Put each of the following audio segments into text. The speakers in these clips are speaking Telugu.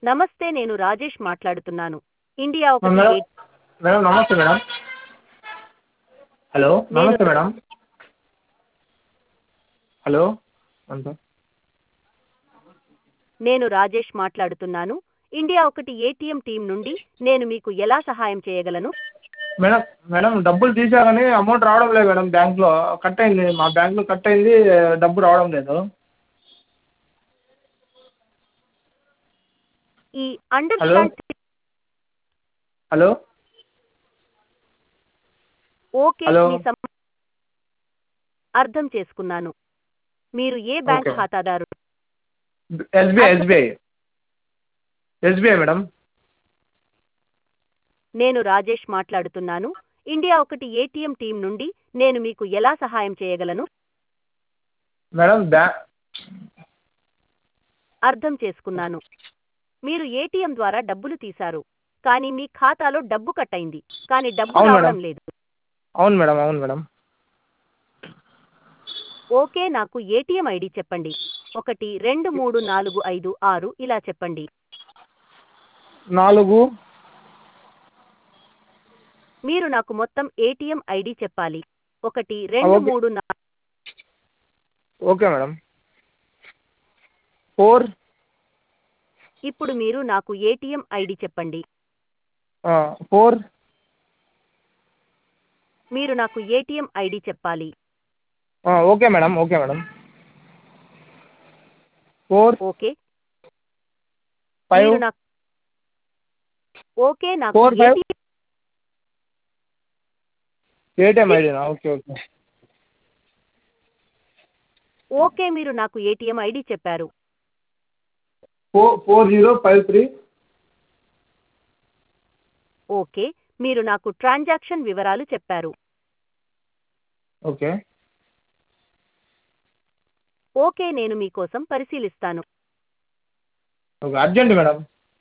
నమస్తే నేను రాజేష్ మాట్లాడుతున్నాను ఇండియా ఒకటి madam eight madam namaste madam hello namaste madam hello అంతే నేను రాజేష్ మాట్లాడుతున్నాను ఇండియా ఒకటి ఏటీఎం టీం నుండి నేను మీకు ఎలా సహాయం చేయగలను మేడం మేడం డబ్బులు తీసా కానీ అమౌంట్ రావడం లేదు మేడం బ్యాంక్లో కట్ అయింది మా బ్యాంక్లో కట్ అయింది డబ్బు రావడం లేదు ఈ అండర్స్టాండ్ హలో ఓకే హలో. మీ సమ- అర్థం చేసుకున్నాను మీరు ఏ బ్యాంక్ ఓకే. ఖాతాదారు ఎస్బీఐ ఎస్బీఐ ఎస్బీఐ మేడం నేను రాజేష్ మాట్లాడుతున్నాను ఇండియా ఒకటి ఏటీఎం టీం నుండి నేను మీకు ఎలా సహాయం చేయగలను మేడం బ్యా అర్థం చేసుకున్నాను మీరు ఏటీఎం ద్వారా డబ్బులు తీశారు కానీ మీ ఖాతాలో డబ్బు కట్టయింది కానీ డబ్బు అవును రావడం మేడం. లేదు అవును మేడం అవును మేడం ఓకే నాకు ఏటీఎం ఐడి చెప్పండి ఒకటి రెండు మూడు నాలుగు ఐదు ఆరు ఇలా చెప్పండి నాలుగు మీరు నాకు మొత్తం ఏటీఎం ఐడి చెప్పాలి ఒకటి రెండు ఓకే. మూడు నా- ఓకే మేడం ఫోర్ ఇప్పుడు మీరు నాకు ఏటీఎం ఐడి చెప్పండి ఫోర్ మీరు నాకు ఏటీఎం ఐడి చెప్పాలి okay madam okay madam four okay five మీరు నాకు ఓకే నాకు Four, five. ATM ఏటీఎం ఐడినా ఓకే ఓకే ఓకే మీరు నాకు ఏటీఎం ఐడి చెప్పారు four four zero five three okay మీరు నాకు ట్రాన్సాక్షన్ వివరాలు చెప్పారు ఓకే ఓకే నేను మీకోసం పరిశీలిస్తాను ఓకే అర్జెంట్ మేడం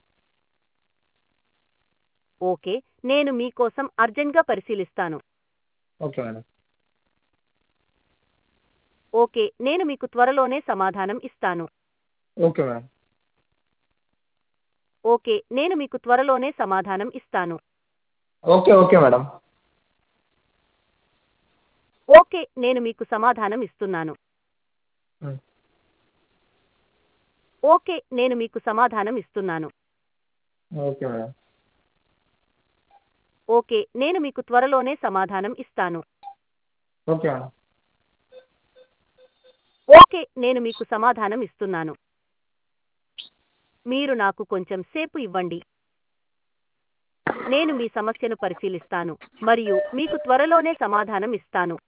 ఓకే నేను మీకోసం అర్జెంట్గా పరిశీలిస్తాను ఓకే మేడం ఓకే నేను మీకు త్వరలోనే సమాధానం ఇస్తాను ఓకే మేడం ఓకే నేను మీకు త్వరలోనే సమాధానం ఇస్తాను ఓకే ఓకే మేడం ఓకే నేను మీకు సమాధానం ఇస్తున్నాను ఉమ్. ఓకే నేను మీకు సమాధానం ఇస్తున్నాను ఓకే మేడం ఓకే నేను మీకు త్వరలోనే సమాధానం ఇస్తాను ఓకే మేడం ఓకే నేను మీకు సమాధానం ఇస్తున్నాను మీరు నాకు కొంచెం సేపు ఇవ్వండి నేను మీ సమస్యను పరిశీలిస్తాను మరియు మీకు త్వరలోనే సమాధానం ఇస్తాను